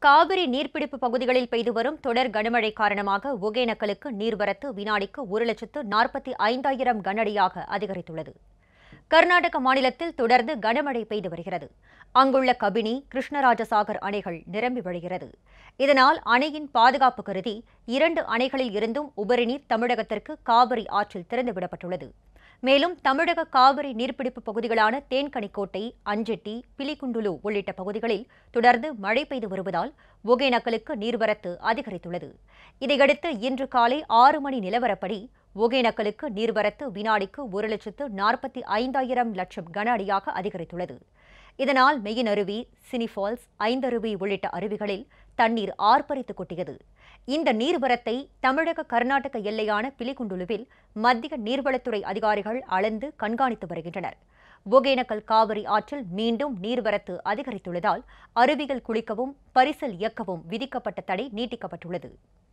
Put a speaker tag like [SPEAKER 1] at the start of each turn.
[SPEAKER 1] காவிரி நீர்பிடிப்பு பகுதிகளில் பெய்து வரும் தொடர் கனமழை காரணமாக ஒகேனக்கலுக்கு நீர்வரத்து வினாடிக்கு ஒரு லட்சத்து நாற்பத்தி ஐந்தாயிரம் கனஅடியாக அதிகரித்துள்ளது கர்நாடக மாநிலத்தில் தொடர்ந்து கனமழை பெய்து வருகிறது அங்குள்ள கபினி கிருஷ்ணராஜசாகர் அணைகள் நிரம்பி வழிகிறது இதனால் அணையின் பாதுகாப்பு கருதி இரண்டு அணைகளில் இருந்தும் உபரிநீர் தமிழகத்திற்கு காவிரி ஆற்றில் திறந்துவிடப்பட்டுள்ளது மேலும் தமிழக காவிரி நீர்பிடிப்பு பகுதிகளான தேன்கனிக்கோட்டை அஞ்செட்டி பிலிகுண்டுலு உள்ளிட்ட பகுதிகளில் தொடர்ந்து மழை பெய்து வருவதால் ஒகேனக்கலுக்கு நீர்வரத்து அதிகரித்துள்ளது இதையடுத்து இன்று காலை ஆறு மணி நிலவரப்படி ஒகேனக்கலுக்கு நீர்வரத்து வினாடிக்கு ஒரு லட்சத்து நாற்பத்தி ஐந்தாயிரம் லட்சம் கன அடியாக அதிகரித்துள்ளது இதனால் மெயின் அருவி சினிஃபால்ஸ் ஐந்தருவி உள்ளிட்ட அருவிகளில் தண்ணீர் ஆர்ப்பரித்து கொட்டியது இந்த நீர்வரத்தை தமிழக கர்நாடக எல்லையான பிலிகுண்டுலுவில் மத்திய நீர்வளத்துறை அதிகாரிகள் அளந்து கண்காணித்து வருகின்றனர் ஒகேனக்கல் காவிரி ஆற்றில் மீண்டும் நீர்வரத்து அதிகரித்துள்ளதால் அருவிகள் குளிக்கவும் பரிசல் இயக்கவும் விதிக்கப்பட்ட தடை நீட்டிக்கப்பட்டுள்ளது